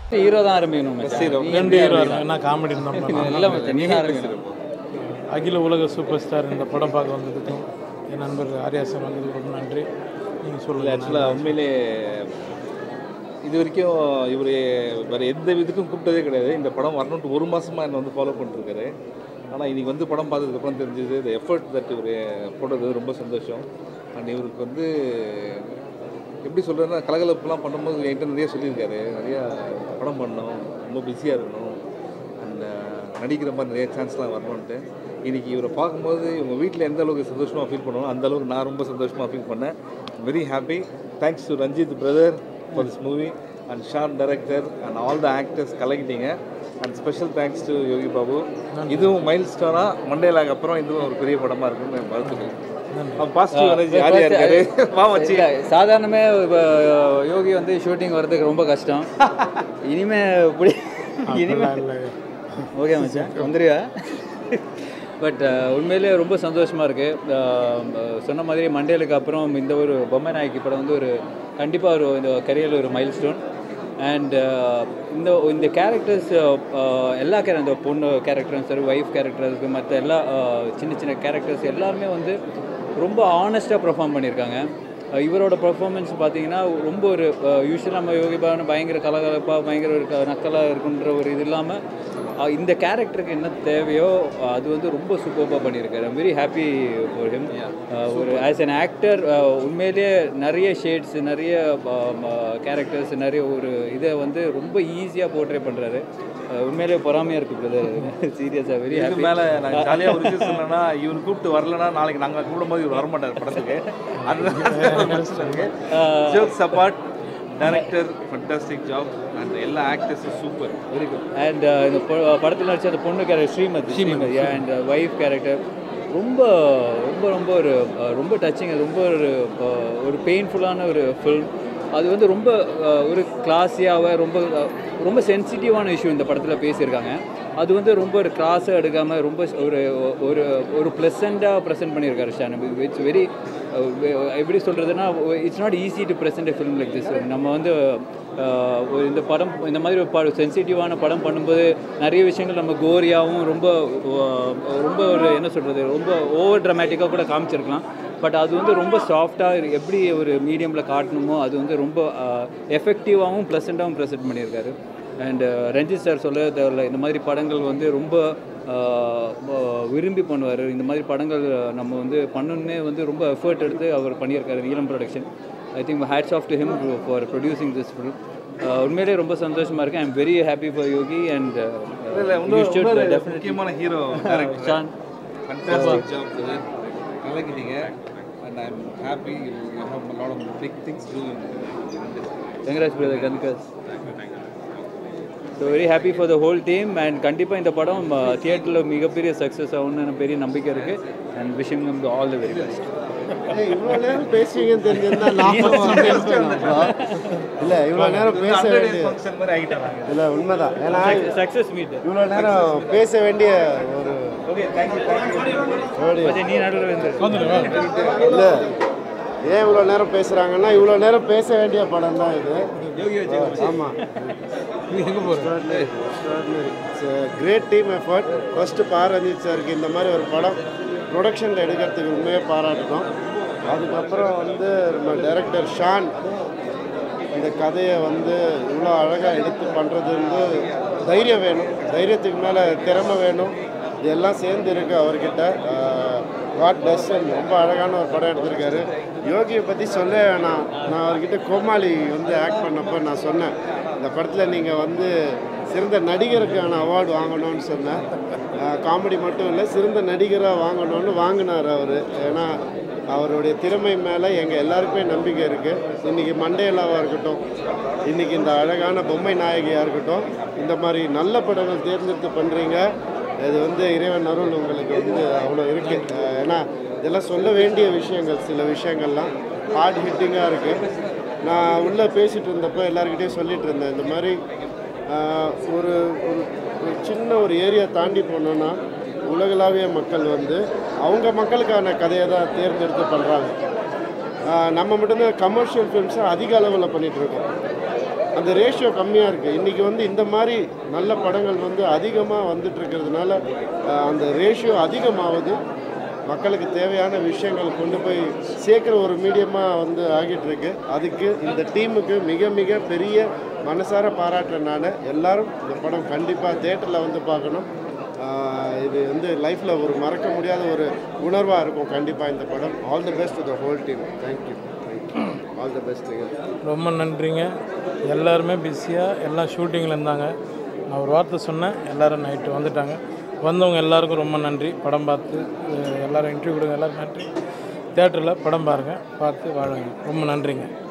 Hero தான் ஆரம்பிக்கணும் மச்சான். நீ ரெண்டு எப்படி ஹீரோ ஆரம்பிக்கலாம்? என்ன காமெடி நம்ம இல்லை மச்சான் நீ தான் ஆரம்பிக்கணும் அகில உலக சூப்பர் ஸ்டார் இந்த படம் பார்க்க வந்ததுக்கும் என் நண்பர் ஆர்யா சார் வந்ததுக்கு ரொம்ப நன்றி நீங்கள் சொல்லுங்கள் ஆக்சுவலாக உண்மையிலே இது வரைக்கும் இவர் வேறு எந்த இதுக்கும் கூப்பிட்டதே கிடையாது இந்த படம் வரணுன்ட்டு ஒரு மாதமாக என்னை வந்து ஃபாலோ பண்ணிருக்காரு ஆனால் இன்னைக்கு வந்து படம் பார்த்ததுக்கப்புறம் தெரிஞ்சது இந்த எஃபர்ட் தட் இவர் போட்டது ரொம்ப சந்தோஷம் அண்ட் இவருக்கு வந்து எப்படி சொல்கிறதுனா கலகலப்புலாம் பண்ணும்போது என்கிட்ட நிறைய சொல்லியிருக்காரு நிறையா படம் பண்ணணும் ரொம்ப பிஸியாக இருக்கணும் அண்ட் நடிக்கிற மாதிரி நிறைய சான்ஸ்லாம் வரணுன்ட்டு இன்னைக்கு இவரை பார்க்கும்போது இவங்க வீட்டில் எந்த அளவுக்கு சந்தோஷமாக ஃபீல் பண்ணுவோம் அந்த அளவுக்கு நான் ரொம்ப சந்தோஷமாக ஃபீல் பண்ணேன் very happy thanks to Ranjith brother for this movie and short director and all the actors கலக்கிட்டீங்க and special thanks to Yogi Babu இதுவும் மைல் ஸ்டோனாக மண்டேலாக்கு அப்புறம் இதுவும் ஒரு பெரிய படமாக இருக்குன்னு நான் வாழ்த்துக்கிறேன் பாசிட்டிவ் எனர்ஜி ஜாலியாக இருக்காரு வா வச்சு இல்ல, சாதாரணமே இப்போ யோகி வந்து ஷூட்டிங் வர்றதுக்கு ரொம்ப கஷ்டம் இனிமே இப்படி இனிமே இல்லை ஓகே மச்சான் வந்துருவியா பட் உண்மையிலே ரொம்ப சந்தோஷமாக இருக்குது சொன்ன மாதிரி மண்டேலுக்கு அப்புறம் இந்த ஒரு பொம்மை நாயக்கி படம் வந்து ஒரு கண்டிப்பாக ஒரு இந்த கரியரில் ஒரு மைல் ஸ்டோன் அண்ட் இந்த இந்த கேரக்டர்ஸ் எல்லா கேரக்டர் இந்த பொண்ணு கேரக்டரும் சரி ஒய்ஃப் கேரக்டருக்கு மற்ற எல்லா அஹ், சின்ன சின்ன கேரக்டர்ஸ் எல்லாருமே வந்து ரொம்ப ஆனஸ்ட்டாக பெர்ஃபார்ம் பண்ணியிருக்காங்க அஹ் இவரோட பர்ஃபார்மன்ஸ் பார்த்தீங்கன்னா ரொம்ப ஒரு யூஸ்வலாக நம்ம யோகி பாபன் பயங்கர கலகலப்பாக பயங்கர ஒரு க- நக்கலாக இருக்குன்ற ஒரு இது இல்லாமல் அஹ் இந்த கேரக்டருக்கு என்ன தேவையோ அஹ் அது வந்து ரொம்ப சூப்பராக பண்ணியிருக்காரு I'm very happy for him ஒரு ஆஸ் an ஆக்டர் உண்மையிலேயே நிறைய ஷேட்ஸ் நிறைய கேரக்டர்ஸ் நிறைய ஒரு இதை வந்து ரொம்ப ஈஸியாக போர்ட்ரே பண்ணுறாரு உண்மையிலேயே பொறாமையாக இருக்குது பிரதர் சீரியஸாக வெரி இதுக்கு ஹாப்பி மேலே நாங்கள் ஜாலியாக ஒரு விஷயம் சொல்லணும்னா இவர் கூப்பிட்டு வரலன்னா நாளைக்கு நாங்கள் கூப்பிடும்போது இவர் வரமாட்டார் படத்துக்கு அந்த jokes apart director fantastic job and எல்லா ஆக்டர்ஸும் சூப்பர் வெரி குட் அண்ட் இந்த பொ- படத்தில் நடிச்ச அந்த பொண்ணு character Srimathi Srimathi and wife character ரொம்ப ரொம்ப ரொம்ப ஒரு அஹ், ரொம்ப டச்சிங் ரொம்ப ஒரு அஹ், ஒரு பெயின்ஃபுல்லான ஒரு ஃபில்ம் அது வந்து ரொம்ப அஹ், ஒரு கிளாஸியாக ரொம்ப அஹ், ரொம்ப சென்சிட்டிவான இஷ்யூ இந்த படத்தில் பேசியிருக்காங்க அது வந்து ரொம்ப ஒரு கிராஸாக எடுக்காமல் ரொம்ப ஒரு ஒரு ஒரு ப்ளசண்ட்டாக ப்ரெசென்ட் பண்ணியிருக்காரு ஷான் இட்ஸ் வெரி எப்படி சொல்கிறதுனா it's not easy to present film like this நம்ம வந்து அஹ், ஒரு இந்த படம் இந்த மாதிரி ஒரு படம் சென்சிட்டிவான படம் பண்ணும்போது நிறைய விஷயங்கள் நம்ம கோரியாகவும் ரொம்ப அஹ், ரொம்ப ஒரு என்ன சொல்கிறது ரொம்ப ஓவர் ட்ராமேட்டிக்காக கூட காமிச்சிருக்கலாம் பட் அது வந்து ரொம்ப சாஃப்டாக எப்படி ஒரு மீடியமில் காட்டணுமோ அது வந்து ரொம்ப எஃபெக்டிவாகவும் ப்ளசண்ட்டாகவும் ப்ரெசென்ட் பண்ணியிருக்காரு அண்ட் ரஞ்சித் சார் சொல்ல தேவையில்ல இந்த மாதிரி படங்கள் வந்து ரொம்ப அஹ், அஹ், விரும்பி பண்ணுவார் இந்த மாதிரி படங்கள் நம்ம வந்து பண்ணணுன்னே வந்து ரொம்ப எஃபர்ட் எடுத்து அவர் பண்ணியிருக்காரு Neelam production I think hats off to him for producing this film உண்மையிலே ரொம்ப சந்தோஷமாக இருக்கேன் I'm very happy for Yogi and இல்லை இன்னொரு முக்கியமான hero director Shaan fantastic job கலக்கிட்டீங்க and I am happy you have lot of big things to Vengaraj brother congrats so very happy for the whole team and கண்டிப்பாக இந்த படம் தியேட்டரில் மிகப்பெரிய சக்ஸஸ் ஆகும்னு பெரிய நம்பிக்கை இருக்குது and wishing them all the very best இவ்வளோ நேரம் பேசுவீங்கன்னு தெரிஞ்சிருந்தா நான் இல்லை இவ்வளோ நேரம் பேச வேண்டிய ஃபங்க்ஷன் மாதிரி ஆகிட்டாங்க இல்லை உண்மைதான் ஏன்னா சக்ஸஸ் மீட் இவ்வளோ நேரம் பேச வேண்டிய ஒரு ஓகே தேங்க்யூ தேங்க்யூ நீ நடுவில் இருந்து இல்லை ஏன் இவ்வளோ நேரம் பேசுகிறாங்கன்னா இவ்வளோ நேரம் பேச வேண்டிய படம் தான் இது ஆமாம் கிரேட் டீம் எஃபர்ட் ஃபர்ஸ்ட் பா ரஞ்சித் சாருக்கு இந்த மாதிரி ஒரு படம் ப்ரொடக்ஷனில் எடுக்கிறதுக்கு உண்மையாக பாராட்டணும் அதுக்கப்புறம் வந்து நம்ம டைரக்டர் ஷான் இந்த கதையை வந்து இவ்வளோ அழகாக எடுத்து பண்ணுறது வந்து தைரியம் வேணும் தைரியத்துக்கு மேலே திறமை வேணும் இதெல்லாம் சேர்ந்து இருக்கு அவர்கிட்ட வாட் டசன் ரொம்ப அழகான ஒரு படம் எடுத்திருக்காரு யோகியை பற்றி சொல்ல வேணாம் நான் அவர்கிட்ட கோமாளி வந்து ஆக்ட் பண்ணப்போ நான் சொன்னேன் இந்த படத்தில் நீங்கள் வந்து சிறந்த நடிகருக்கான அவார்டு வாங்கணும்னு சொன்னேன் காமெடி மட்டும் இல்லை சிறந்த நடிகராக வாங்கணும்னு வாங்கினார் அவர் ஏன்னா அவருடைய திறமை மேலே எங்கள் எல்லாருக்குமே நம்பிக்கை இருக்குது இன்றைக்கி மண்டேலாவாக இருக்கட்டும் இன்றைக்கி இந்த அழகான பொம்மை நாயகியாக இருக்கட்டும் இந்த மாதிரி நல்ல படங்கள் தேர்ந்தெடுத்து பண்ணுறீங்க இது வந்து இறைவன் அருள் உங்களுக்கு வந்து அவ்வளோ இருக்குது ஏன்னா இதெல்லாம் சொல்ல வேண்டிய விஷயங்கள் சில விஷயங்கள்லாம் ஹார்ட் ஹிட்டிங்காக இருக்குது நான் உள்ளே பேசிகிட்டு இருந்தப்போ எல்லாருக்கிட்டையும் சொல்லிட்டு இருந்தேன் இந்த மாதிரி ஆஹ், ஒரு ஒரு ஒரு சின்ன ஒரு ஏரியா தாண்டி போனோன்னா உலகளாவிய மக்கள் வந்து அவங்க மக்களுக்கான கதையை தான் தேர்ந்தெடுத்து பண்ணுறாங்க நம்ம மட்டும்தான் கமர்ஷியல் ஃபிலிம்ஸை அதிக அளவில் பண்ணிகிட்ருக்கோம் அந்த ரேஷியோ கம்மியாக இருக்குது இன்றைக்கி வந்து இந்த மாதிரி நல்ல படங்கள் வந்து அதிகமாக வந்துட்டு இருக்கிறதுனால அஹ், அந்த ரேஷியோ அதிகமாகுது மக்களுக்கு தேவையான விஷயங்கள் கொண்டு போய் சேர்க்குற ஒரு மீடியமாக வந்து ஆகிட்டு இருக்கு அதுக்கு இந்த டீமுக்கு மிக மிக பெரிய மனசார பாராட்டுறேன் நான் எல்லாரும் இந்த படம் கண்டிப்பாக தேட்டரில் வந்து பார்க்கணும் ஆஹ் இது வந்து லைஃப்பில் ஒரு மறக்க முடியாத ஒரு உணர்வாக இருக்கும் கண்டிப்பாக இந்த படம் all the best the whole team thank you thank you all the best ரொம்ப நன்றிங்க எல்லாருமே பிஸியாக எல்லாம் ஷூட்டிங்கில் இருந்தாங்க நான் ஒரு வார்த்தை சொன்னேன் எல்லோரும் நைட்டு வந்துட்டாங்க வந்தவங்க எல்லாருக்கும் ரொம்ப நன்றி படம் பார்த்து அஹ் எல்லாரும் இன்டர்வியூ கொடுங்க எல்லாரும் நன்றி தேட்டரில் படம் பாருங்கள் பார்த்து வாழுங்க ரொம்ப நன்றிங்க